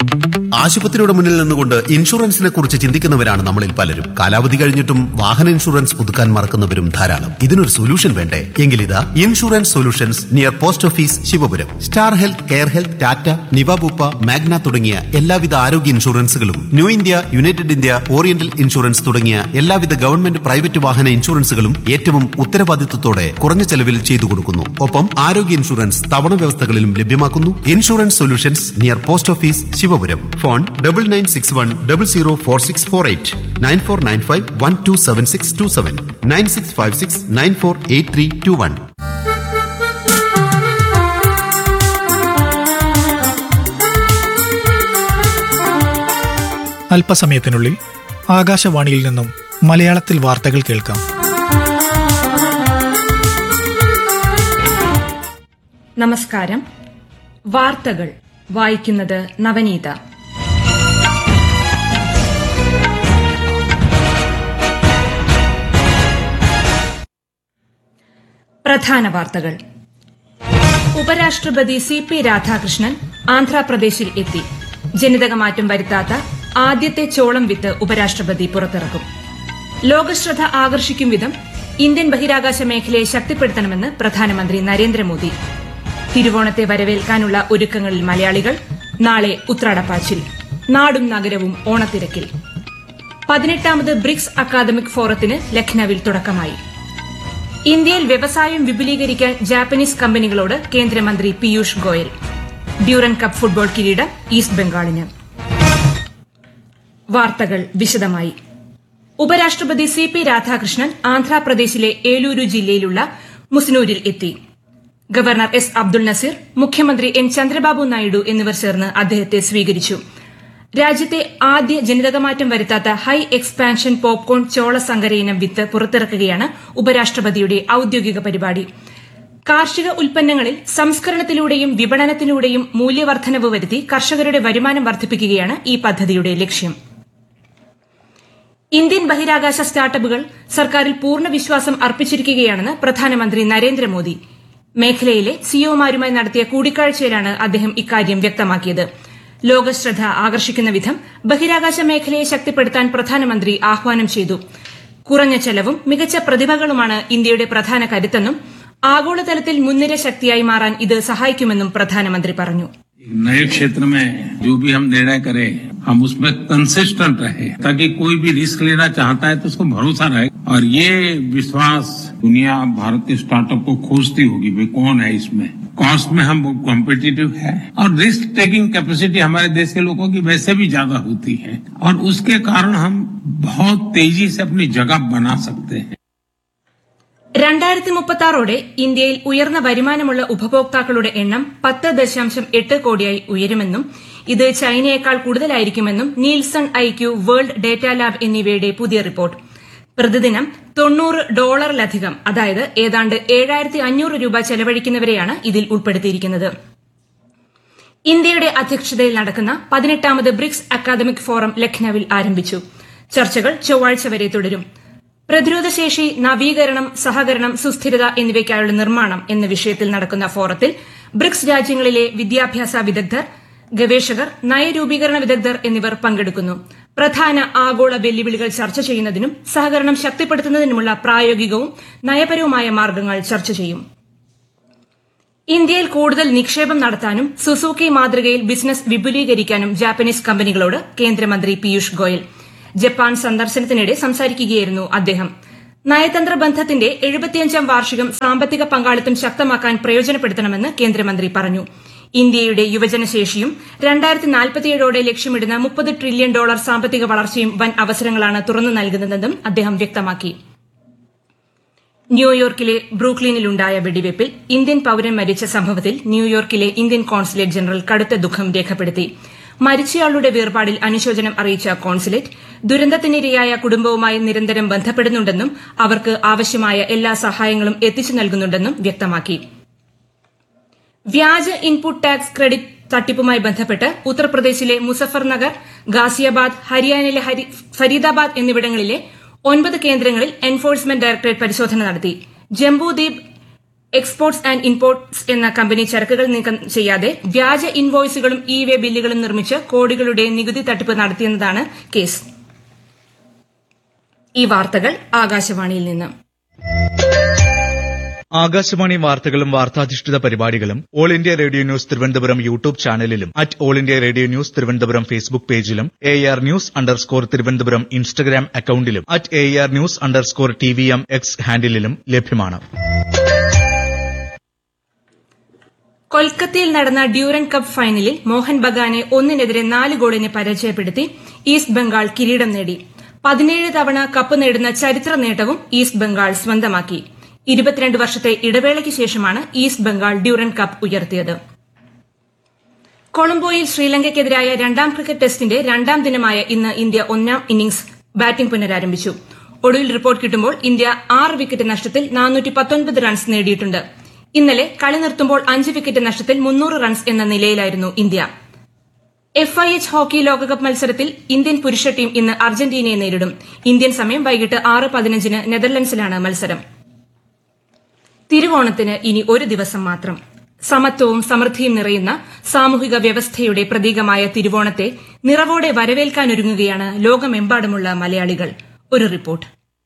ആശുപത്രിയുടെ മുന്നിൽ നിന്നുകൊണ്ട് ഇൻഷുറൻസിനെ കുറിച്ച് ചിന്തിക്കുന്നവരാണ് നമ്മളിൽ പലരും കാലാവധി കഴിഞ്ഞിട്ടും വാഹന ഇൻഷുറൻസ് പുതുക്കാൻ മറക്കുന്നവരും ധാരാളം ഇതിനൊരു സൊല്യൂഷൻ വേണ്ടേ എങ്കിലിതാ insurance solutions near post office Sivapuram Star Health Care Health Tata Niva Bupa Magna തുടങ്ങിയ എല്ലാവിധ ആരോഗ്യ ഇൻഷുറൻസുകളും New India United India Oriental Insurance തുടങ്ങിയ എല്ലാവിധ ഗവൺമെന്റ് പ്രൈവറ്റ് വാഹന ഇൻഷുറൻസുകളും ഏറ്റവും ഉത്തരവാദിത്വത്തോടെ കുറഞ്ഞ ചെലവിൽ ചെയ്തു കൊടുക്കുന്നു ഒപ്പം ആരോഗ്യ ഇൻഷുറൻസ് തവണ വ്യവസ്ഥകളിലും ലഭ്യമാക്കുന്നു insurance solutions near post office Sivapuram phone double nine six one double zero four six four eight nine four nine five one two seven six two seven nine six five six nine four eight three two one അല്പസമയത്തിനുള്ളിൽ ആകാശവാണിയിൽ നിന്നും മലയാളത്തിൽ വാർത്തകൾ കേൾക്കാം നമസ്കാരം വാർത്തകൾ വായിക്കുന്നത് നവനീത പ്രധാന വാർത്തകൾ ഉപരാഷ്ട്രപതി സി പി രാധാകൃഷ്ണൻ ആന്ധ്രാപ്രദേശിൽ എത്തി ജനിതകമാറ്റം വരുത്താത്ത ആദ്യത്തെ ചോളം വിത്ത് ഉപരാഷ്ട്രപതി പുറത്തിറക്കും ലോകശ്രദ്ധ ആകർഷിക്കും വിധം ഇന്ത്യൻ ബഹിരാകാശ മേഖലയെ ശക്തിപ്പെടുത്തണമെന്ന് പ്രധാനമന്ത്രി നരേന്ദ്രമോദി തിരുവോണത്തെ വരവേൽക്കാനുള്ള ഒരുക്കങ്ങളിൽ മലയാളികൾ നാളെ ഉത്രാടപ്പാച്ചിൽ നാടും നഗരവും ഓണത്തിരക്കിൽ പതിനെട്ടാമത് ബ്രിക്സ് അക്കാദമിക് ഫോറത്തിന് ലഖ്നൌവിൽ തുടക്കമായി ഇന്ത്യയിൽ വ്യവസായം വിപുലീകരിക്കാൻ ജാപ്പനീസ് കമ്പനികളോട് കേന്ദ്രമന്ത്രി Piyush Goyal Durand Cup football കിരീടം ഈസ്റ്റ് ബംഗാളിന് വാർത്തകൾ വിശദമായി ഉപരാഷ്ട്രപതി സി പി രാധാകൃഷ്ണൻ ആന്ധ്രാപ്രദേശിലെ ഏലൂരു ജില്ലയിലുള്ള മുസ്നൂരിൽ എത്തി ഗവർണർ എസ് അബ്ദുൾ നസീർ മുഖ്യമന്ത്രി എൻ ചന്ദ്രബാബു നായിഡു എന്നിവർ ചേർന്ന് അദ്ദേഹത്തെ സ്വീകരിച്ചു രാജ്യത്തെ ആദ്യ ജനിതകമാറ്റം വരുത്താത്ത ഹൈ എക്സ്പാൻഷൻ പോപ്കോൺ ചോള സങ്കര ഇനം വിത്ത് പുറത്തിറക്കുകയാണ് ഉപരാഷ്ട്രപതിയുടെ ഔദ്യോഗിക പരിപാടി കാർഷിക ഉൽപ്പന്നങ്ങളിൽ സംസ്കരണത്തിലൂടെയും വിപണനത്തിലൂടെയും മൂല്യവർദ്ധനവ് വരുത്തി കർഷകരുടെ വരുമാനം വർദ്ധിപ്പിക്കുകയാണ് ഈ പദ്ധതിയുടെ ലക്ഷ്യം ഇന്ത്യൻ ബഹിരാകാശ സ്റ്റാർട്ടപ്പുകൾ സർക്കാരിൽ പൂർണ്ണ വിശ്വാസം അർപ്പിച്ചിരിക്കുകയാണെന്ന് പ്രധാനമന്ത്രി നരേന്ദ്രമോദി മേഖലയിലെ സിഒമാരുമായി നടത്തിയ കൂടിക്കാഴ്ചയിലാണ് അദ്ദേഹം ഇക്കാര്യം വ്യക്തമാക്കിയത് ലോകശ്രദ്ധ ആകർഷിക്കുന്ന വിധം ബഹിരാകാശ മേഖലയെ ശക്തിപ്പെടുത്താൻ പ്രധാനമന്ത്രി ആഹ്വാനം ചെയ്തു കുറഞ്ഞ ചെലവും മികച്ച പ്രതിഭകളുമാണ് ഇന്ത്യയുടെ പ്രധാന കരുത്തെന്നും ആഗോളതലത്തിൽ മുൻനിര ശക്തിയായി മാറാൻ ഇത് സഹായിക്കുമെന്നും പ്രധാനമന്ത്രി പറഞ്ഞു नए क्षेत्र में जो भी हम निर्णय करें हम उसमें कंसिस्टेंट रहे ताकि कोई भी रिस्क लेना चाहता है तो उसको भरोसा रहे और ये विश्वास दुनिया भारत के स्टार्टअप को खोजती होगी भाई कौन है इसमें कॉस्ट में हम कॉम्पिटिटिव है और रिस्क टेकिंग कैपेसिटी हमारे देश के लोगों की वैसे भी ज्यादा होती है और उसके कारण हम बहुत तेजी से अपनी जगह बना सकते हैं രണ്ടായിരത്തി മുപ്പത്താറോടെ ഇന്ത്യയിൽ ഉയർന്ന വരുമാനമുള്ള ഉപഭോക്താക്കളുടെ എണ്ണം പത്ത് ദശാംശം എട്ട് കോടിയായി ഉയരുമെന്നും ഇത് ചൈനയേക്കാൾ കൂടുതലായിരിക്കുമെന്നും Nielsen IQ World Data Lab എന്നിവയുടെ പുതിയ റിപ്പോർട്ട് പ്രതിദിനം തൊണ്ണൂറ് ഡോളറിലധികം അതായത് ഏതാണ്ട് ഏഴായിരത്തി അഞ്ഞൂറ് രൂപ ചെലവഴിക്കുന്നവരെയാണ് ഇതിൽ ഉൾപ്പെടുത്തിയിരിക്കുന്നത് ഇന്ത്യയുടെ അധ്യക്ഷതയിൽ നടക്കുന്ന പതിനെട്ടാമത് ബ്രിക്സ് അക്കാദമിക് ഫോറം ലഖ്നൌവിൽ ആരംഭിച്ചു ചർച്ചകൾ ചൊവ്വാഴ്ച വരെ തുടരും പ്രതിരോധശേഷി നവീകരണം സഹകരണം സുസ്ഥിരത എന്നിവയ്ക്കായുള്ള നിർമ്മാണം എന്ന വിഷയത്തിൽ നടക്കുന്ന ഫോറത്തിൽ ബ്രിക്സ് രാജ്യങ്ങളിലെ വിദ്യാഭ്യാസ വിദഗ്ധർ ഗവേഷകർ നയരൂപീകരണ വിദഗ്ധർ എന്നിവർ പങ്കെടുക്കുന്നു പ്രധാന ആഗോള വെല്ലുവിളികൾ ചർച്ച ചെയ്യുന്നതിനും സഹകരണം ശക്തിപ്പെടുത്തുന്നതിനുമുള്ള പ്രായോഗികവും നയപരവുമായ മാർഗ്ഗങ്ങൾ ചർച്ച ചെയ്യും ഇന്ത്യയിൽ കൂടുതൽ നിക്ഷേപം നടത്താനും സുസൂക്കി മാതൃകയിൽ ബിസിനസ് വിപുലീകരിക്കാനും ജാപ്പനീസ് കമ്പനികളോട് കേന്ദ്രമന്ത്രി പീയൂഷ് ഗോയൽ ജപ്പാൻ സന്ദർശനത്തിനിടെ സംസാരിക്കുകയായിരുന്നു അദ്ദേഹം നയതന്ത്ര ബന്ധത്തിന്റെ എഴുപത്തിയഞ്ചാം വാർഷികം സാമ്പത്തിക പങ്കാളിത്തം ശക്തമാക്കാൻ പ്രയോജനപ്പെടുത്തണമെന്ന് കേന്ദ്രമന്ത്രി പറഞ്ഞു ഇന്ത്യയുടെ യുവജനശേഷിയും രണ്ടായിരത്തി നാൽപ്പത്തിയേഴോടെ ലക്ഷ്യമിടുന്ന മുപ്പത് ട്രില്യൺ ഡോളർ സാമ്പത്തിക വളർച്ചയും വൻ അവസരങ്ങളാണ് തുറന്നു നൽകുന്നതെന്നും അദ്ദേഹം വ്യക്തമാക്കി ന്യൂയോർക്കിലെ ബ്രൂക്ലിനിലുണ്ടായ വെടിവയ്പിൽ ഇന്ത്യൻ പൌരൻ മരിച്ച സംഭവത്തിൽ ന്യൂയോർക്കിലെ ഇന്ത്യൻ കോൺസുലേറ്റ് ജനറൽ കടുത്ത ദുഃഖം രേഖപ്പെടുത്തി മരിച്ചയാളുടെ വേർപാടിൽ അനുശോചനം അറിയിച്ച കോൺസുലേറ്റ് ദുരന്തത്തിനിരയായ കുടുംബവുമായി നിരന്തരം ബന്ധപ്പെടുന്നുണ്ടെന്നും അവർക്ക് ആവശ്യമായ എല്ലാ സഹായങ്ങളും എത്തിച്ചു നൽകുന്നുണ്ടെന്നും വ്യക്തമാക്കി വ്യാജ ഇൻപുട്ട് ടാക്സ് ക്രെഡിറ്റ് തട്ടിപ്പുമായി ബന്ധപ്പെട്ട് ഉത്തർപ്രദേശിലെ മുസഫർനഗർ ഗാസിയാബാദ് ഹരിയാനയിലെ ഹരി- ഫരീദാബാദ് എന്നിവിടങ്ങളിലെ ഒൻപത് കേന്ദ്രങ്ങളിൽ എൻഫോഴ്സ്മെന്റ് ഡയറക്ടറേറ്റ് പരിശോധന നടത്തി ജംബൂദ്വീപ് എക്സ്പോർട്സ് ആൻഡ് ഇമ്പോർട്ട്സ് എന്ന കമ്പനി ചരക്കുകൾ നീക്കം ചെയ്യാതെ വ്യാജ ഇൻവോയ്സുകളും ഇ വേ ബില്ലുകളും നിർമ്മിച്ച് കോടികളുടെ നികുതി തട്ടിപ്പ് നടത്തിയെന്നതാണ് കേസ് ഈ വാർത്തകൾ ആകാശവാണിയിൽ നിന്ന് ആകാശവാണി വാർത്തകളും വാർത്താധിഷ്ഠിത പരിപാടികളും All India Radio News Thiruvananthapuram YouTube ചാനലിലും at All India Radio News Thiruvananthapuram Facebook പേജിലും A R news underscore Thiruvananthapuram Instagram അക്കൌണ്ടിലും at A R news underscore T V M X ഹാൻഡിലും ലഭ്യമാണ് കൊൽക്കത്തയിൽ നടന്ന ഡ്യൂറൻ കപ്പ് ഫൈനലിൽ മോഹൻ ബഗാനെ ഒന്നിനെതിരെ നാല് ഗോളിന് പരാജയപ്പെടുത്തി ഈസ്റ്റ് ബംഗാൾ കിരീടം നേടി പതിനേഴ് തവണ കപ്പ് നേടുന്ന ചരിത്ര നേട്ടവും ഈസ്റ്റ് ബംഗാൾ സ്വന്തമാക്കി ഇരുപത്തിരണ്ട് വർഷത്തെ ഇടവേളയ്ക്ക് ശേഷമാണ് ഈസ്റ്റ് ബംഗാൾ ഡ്യൂറൻ കപ്പ് ഉയർത്തിയത് കൊളംബോയിൽ ശ്രീലങ്കയ്ക്കെതിരായ രണ്ടാം ക്രിക്കറ്റ് ടെസ്റ്റിന്റെ രണ്ടാം ദിനമായ ഇന്ന് ഇന്ത്യ ഒന്നാം ഇന്നിംഗ്സ് ബാറ്റിംഗ് പുനരാരംഭിച്ചു ഒടുവിൽ റിപ്പോർട്ട് കിട്ടുമ്പോൾ ഇന്ത്യ ആറ് വിക്കറ്റ് നഷ്ടത്തിൽ റൺസ് നേടിയിട്ടുണ്ട് ഇന്നലെ കളി നിർത്തുമ്പോൾ അഞ്ച് വിക്കറ്റ് നഷ്ടത്തിൽ മുന്നൂറ് റൺസ് എന്ന നിലയിലായിരുന്നു India F I H hockey ലോകകപ്പ് മത്സരത്തിൽ ഇന്ത്യൻ പുരുഷ ടീം ഇന്ന് അർജന്റീനയെ നേരിടും ഇന്ത്യൻ സമയം വൈകിട്ട് ആറ് പതിനഞ്ചിന് നെതർലൻഡ്സിലാണ് മത്സരം തിരുവോണത്തിന് ഇനി ഒരു ദിവസം മാത്രം സമത്വവും സമൃദ്ധിയും നിറയുന്ന സാമൂഹിക വ്യവസ്ഥയുടെ പ്രതീകമായ തിരുവോണത്തെ നിറവോടെ വരവേൽക്കാനൊരുങ്ങുകയാണ് ലോകമെമ്പാടുമുള്ള മലയാളികൾ ഒരു റിപ്പോർട്ട്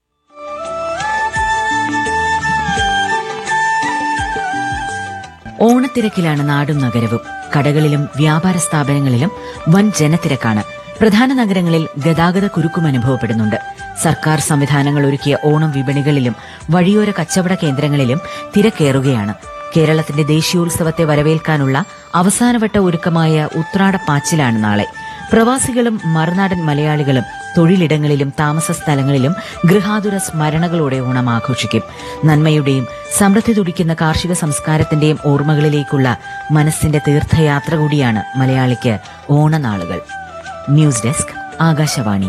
ഓണത്തിരക്കിലാണ് നാടും നഗരവും കടകളിലും വ്യാപാര സ്ഥാപനങ്ങളിലും വൻ ജനത്തിരക്കാണ് പ്രധാന നഗരങ്ങളിൽ ഗതാഗത കുരുക്കും അനുഭവപ്പെടുന്നുണ്ട് സർക്കാർ സംവിധാനങ്ങൾ ഒരുക്കിയ ഓണം വിപണികളിലും വഴിയോര കച്ചവട കേന്ദ്രങ്ങളിലും തിരക്കേറുകയാണ് കേരളത്തിന്റെ ദേശീയോത്സവത്തെ വരവേൽക്കാനുള്ള അവസാനവട്ട ഒരുക്കമായ ഉത്രാടപ്പാച്ചിലാണ് നാളെ പ്രവാസികളും മറുനാടൻ മലയാളികളും തൊഴിലിടങ്ങളിലും താമസ സ്ഥലങ്ങളിലും ഗൃഹാതുര സ്മരണകളോടെ ഓണം ആഘോഷിക്കും നന്മയുടെയും സമൃദ്ധി തുടിക്കുന്ന കാർഷിക സംസ്കാരത്തിന്റെയും ഓർമ്മകളിലേക്കുള്ള മനസ്സിന്റെ തീർത്ഥയാത്ര കൂടിയാണ് മലയാളിക്ക് ഓണനാളുകൾ ന്യൂസ് ഡെസ്ക് ആകാശവാണി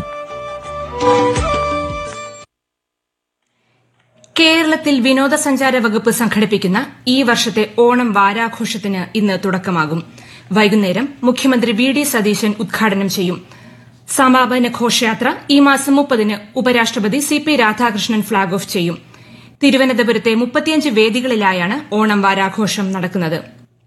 കേരളത്തിൽ വിനോദസഞ്ചാര വകുപ്പ് സംഘടിപ്പിക്കുന്ന ഈ വർഷത്തെ ഓണം വാരാഘോഷത്തിന് ഇന്ന് തുടക്കമാകും വൈകുന്നേരം മുഖ്യമന്ത്രി വി ഡി സതീശൻ ഉദ്ഘാടനം ചെയ്യും സമാപന ഘോഷയാത്ര ഈ മാസം മുപ്പതിന് ഉപരാഷ്ട്രപതി C P Radhakrishnan flag off ചെയ്യും തിരുവനന്തപുരത്തെ മുപ്പത്തിയഞ്ച് വേദികളിലായാണ് ഓണം വാരാഘോഷം നടക്കുന്നത്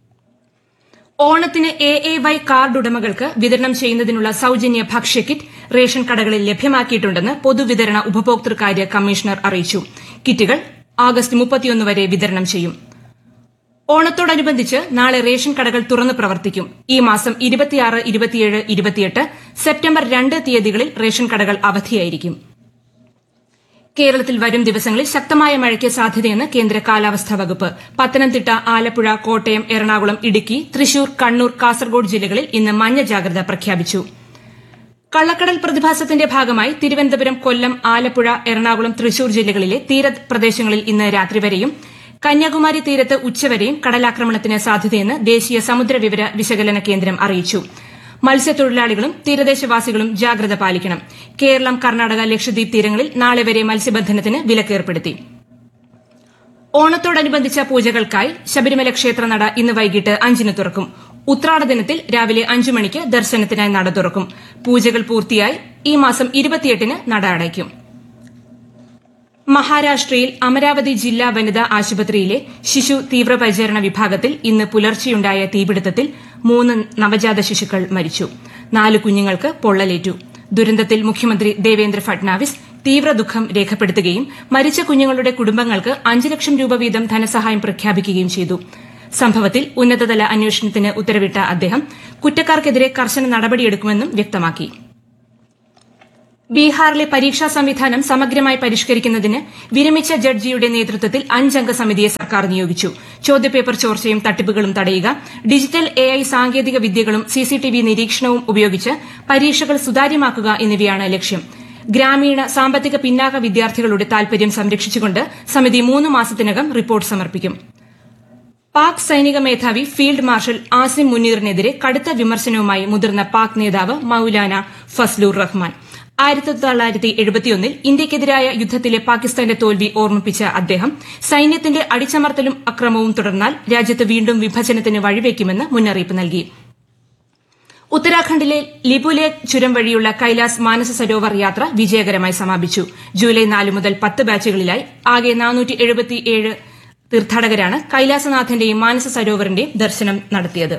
ഓണത്തിന് എ എ വൈ കാർഡ് ഉടമകൾക്ക് വിതരണം ചെയ്യുന്നതിനുള്ള സൌജന്യ ഭക്ഷ്യക്കിറ്റ് റേഷൻ കടകളിൽ ലഭ്യമാക്കിയിട്ടുണ്ടെന്ന് പൊതുവിതരണ ഉപഭോക്തൃകാര്യ കമ്മീഷണർ അറിയിച്ചു കിറ്റുകൾ ആഗസ്റ്റ് മുപ്പത്തിയൊന്ന് വരെ വിതരണം ചെയ്യും ഓണത്തോടനുബന്ധിച്ച് നാളെ റേഷൻ കടകൾ തുറന്ന് പ്രവർത്തിക്കും ഈ മാസം ഇരുപത്തിയാറ് ഇരുപത്തിയേഴ് ഇരുപത്തിയെട്ട് സെപ്റ്റംബർ രണ്ട് തീയതികളിൽ റേഷൻ കടകൾ അവധിയായിരിക്കും കേരളത്തിൽ വരും ദിവസങ്ങളിൽ ശക്തമായ മഴയ്ക്ക് സാധ്യതയെന്ന് കേന്ദ്ര കാലാവസ്ഥാ വകുപ്പ് പത്തനംതിട്ട ആലപ്പുഴ കോട്ടയം എറണാകുളം ഇടുക്കി തൃശൂർ കണ്ണൂർ കാസർഗോഡ് ജില്ലകളിൽ ഇന്ന് മഞ്ഞ ജാഗ്രത പ്രഖ്യാപിച്ചു കള്ളക്കടൽ പ്രതിഭാസത്തിന്റെ ഭാഗമായി തിരുവനന്തപുരം കൊല്ലം ആലപ്പുഴ എറണാകുളം തൃശൂർ ജില്ലകളിലെ തീരപ്രദേശങ്ങളിൽ ഇന്ന് രാത്രി വരെയും കന്യാകുമാരി തീരത്ത് ഉച്ചവരെയും കടലാക്രമണത്തിന് സാധ്യതയെന്ന് ദേശീയ സമുദ്ര വിവര വിശകലന കേന്ദ്രം അറിയിച്ചു മത്സ്യത്തൊഴിലാളികളും തീരദേശവാസികളും ജാഗ്രത പാലിക്കണം കേരളം കർണാടക ലക്ഷദ്വീപ് തീരങ്ങളിൽ നാളെ വരെ മത്സ്യബന്ധനത്തിന് വിലക്കേർപ്പെടുത്തി ഓണത്തോടനുബന്ധിച്ച പൂജകൾക്കായി ശബരിമല ക്ഷേത്രനട ഇന്ന് വൈകിട്ട് അഞ്ചിന് തുറക്കും ഉത്രാട ദിനത്തിൽ രാവിലെ അഞ്ചു മണിക്ക് ദർശനത്തിനായി നട തുറക്കും പൂജകൾ പൂർത്തിയായി ഈ മാസം ഇരുപത്തിയെട്ടിന് നട അടയ്ക്കും മഹാരാഷ്ട്രയിൽ അമരാവതി ജില്ലാ വനിതാ ആശുപത്രിയിലെ ശിശു തീവ്രപരിചരണ വിഭാഗത്തിൽ ഇന്ന് പുലർച്ചെയുണ്ടായ തീപിടുത്തത്തിൽ മൂന്ന് നവജാത ശിശുക്കൾ മരിച്ചു നാല് കുഞ്ഞുങ്ങൾക്ക് പൊള്ളലേറ്റു ദുരന്തത്തിൽ മുഖ്യമന്ത്രി ദേവേന്ദ്ര ഫട്നാവിസ് തീവ്ര ദുഃഖം രേഖപ്പെടുത്തുകയും മരിച്ച കുഞ്ഞുങ്ങളുടെ കുടുംബങ്ങൾക്ക് അഞ്ച് ലക്ഷം രൂപ വീതം ധനസഹായം പ്രഖ്യാപിക്കുകയും ചെയ്തു സംഭവത്തിൽ ഉന്നതതല അന്വേഷണത്തിന് ഉത്തരവിട്ട അദ്ദേഹം കുറ്റക്കാർക്കെതിരെ കർശന നടപടിയെടുക്കുമെന്നും വ്യക്തമാക്കി ബീഹാറിലെ പരീക്ഷാ സംവിധാനം സമഗ്രമായി പരിഷ്കരിക്കുന്നതിന് വിരമിച്ച ജഡ്ജിയുടെ നേതൃത്വത്തിൽ അഞ്ചംഗ സമിതിയെ സർക്കാർ നിയോഗിച്ചു ചോദ്യപേപ്പർ ചോർച്ചയും തട്ടിപ്പുകളും തടയുക ഡിജിറ്റൽ എഐ സാങ്കേതിക വിദ്യകളും സിസിടിവി നിരീക്ഷണവും ഉപയോഗിച്ച് പരീക്ഷകൾ സുതാര്യമാക്കുക എന്നിവയാണ് ലക്ഷ്യം ഗ്രാമീണ സാമ്പത്തിക പിന്നാക്ക വിദ്യാർത്ഥികളുടെ താൽപര്യം സംരക്ഷിച്ചുകൊണ്ട് സമിതി മൂന്ന് മാസത്തിനകം റിപ്പോർട്ട് സമർപ്പിക്കും പാക് സൈനിക മേധാവി ഫീൽഡ് മാർഷൽ ആസിം മുനീറിനെതിരെ കടുത്ത വിമർശനവുമായി മുതിർന്ന പാക് നേതാവ് മൌലാന ഫസ്ലൂർ റഹ്മാൻ ആയിരത്തി തൊള്ളായിരത്തി എഴുപത്തിയൊന്നിൽ ഇന്ത്യയ്ക്കെതിരായ യുദ്ധത്തിലെ പാകിസ്ഥാന്റെ തോൽവി ഓർമ്മിപ്പിച്ച അദ്ദേഹം സൈന്യത്തിന്റെ അടിച്ചമർത്തലും അക്രമവും തുടർന്നാൽ രാജ്യത്ത് വീണ്ടും വിഭജനത്തിന് വഴിവെക്കുമെന്ന് മുന്നറിയിപ്പ് നൽകി ഉത്തരാഖണ്ഡിലെ ലിപുലേഖ് ചുരം വഴിയുള്ള കൈലാസ് മാനസ സരോവർ യാത്ര വിജയകരമായി സമാപിച്ചു ജൂലൈ നാല് മുതൽ പത്ത് ബാച്ചുകളിലായി ആകെ തീർത്ഥാടകരാണ് കൈലാസനാഥന്റെയും മാനസ സരോവറിന്റെയും ദർശനം നടത്തിയത്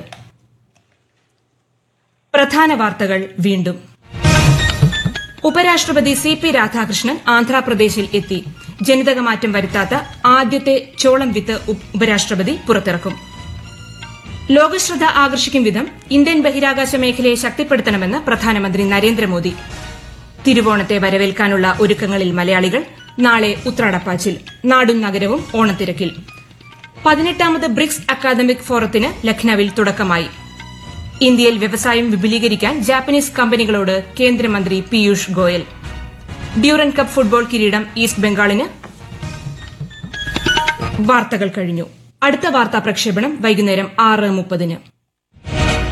പ്രധാന വാർത്തകൾ വീണ്ടും ഉപരാഷ്ട്രപതി സി പി രാധാകൃഷ്ണൻ ആന്ധ്രാപ്രദേശിൽ എത്തി ജനിതകമാറ്റം വരുത്താത്ത ആദ്യത്തെ ചോളം വിത്ത് ഉപ- ഉപരാഷ്ട്രപതി പുറത്തിറക്കും ലോകശ്രദ്ധ ആകർഷിക്കും വിധം ഇന്ത്യൻ ബഹിരാകാശ മേഖലയെ ശക്തിപ്പെടുത്തണമെന്ന് പ്രധാനമന്ത്രി നരേന്ദ്രമോദി തിരുവോണത്തെ വരവേൽക്കാനുള്ള ഒരുക്കങ്ങളിൽ മലയാളികൾ നാളെ ഉത്രാടപ്പാച്ചിൽ നാടും നഗരവും ഓണത്തിരക്കിൽ പതിനെട്ടാമത് ബ്രിക്സ് അക്കാദമിക് ഫോറത്തിന് ലഖ്നൌവിൽ തുടക്കമായി ഇന്ത്യയിൽ വ്യവസായം വിപുലീകരിക്കാൻ ജാപ്പനീസ് കമ്പനികളോട് കേന്ദ്രമന്ത്രി Piyush Goyal Durand Cup football കിരീടം ഈസ്റ്റ് ബംഗാളിന് വാർത്തകൾ കഴിഞ്ഞു അടുത്ത വാർത്താ പ്രക്ഷേപണം വൈകുന്നേരം ആറ് മുപ്പതിന്